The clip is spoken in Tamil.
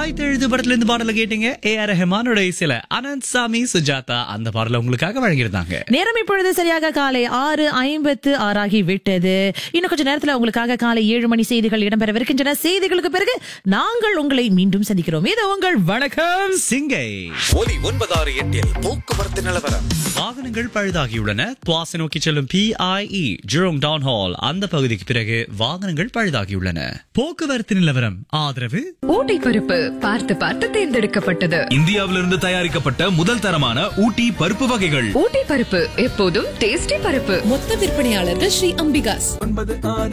வாய் தெழுது படத்துல இருந்து பாடல கேட்டீங்க ஏ ஆர் ரஹமானோட இசையில அனந்த் சாமி சுஜாதா அந்த பாடல உங்களுக்காக வழங்கியிருந்தாங்க நேரம் இப்பொழுது சரியாக காலை ஆறு ஐம்பத்து ஆறாகி விட்டது இன்னும் கொஞ்ச நேரத்துல உங்களுக்காக காலை ஏழு மணி செய்திகள் இடம்பெறவிருக்கின்றன செய்திகளுக்கு பிறகு நாங்கள் உங்களை மீண்டும் சந்திக்கிறோம் இது உங்கள் வணக்கம் சிங்கை ஒலி ஒன்பதாறு எட்டில் போக்குவரத்து நிலவரம் வாகனங்கள் பழுதாகியுள்ளன துவாசை நோக்கி செல்லும் பிஐஇ ஜெரோங் டவுன் ஹால் அந்த பகுதிக்கு பிறகு வாகனங்கள் பழுதாகியுள்ளன போக்குவரத்து நிலவரம் ஆதரவு ஊட்டி பருப்பு பார்த்து பார்த்து தேர்ந்தெடுக்கப்பட்டது இந்தியாவிலிருந்து தயாரிக்கப்பட்ட முதல் தரமான ஊட்டி பருப்பு வகைகள் ஊட்டி பருப்பு எப்போதும் டேஸ்டி பருப்பு மொத்த விற்பனையாளர்கள் ஸ்ரீ அம்பிகாஸ்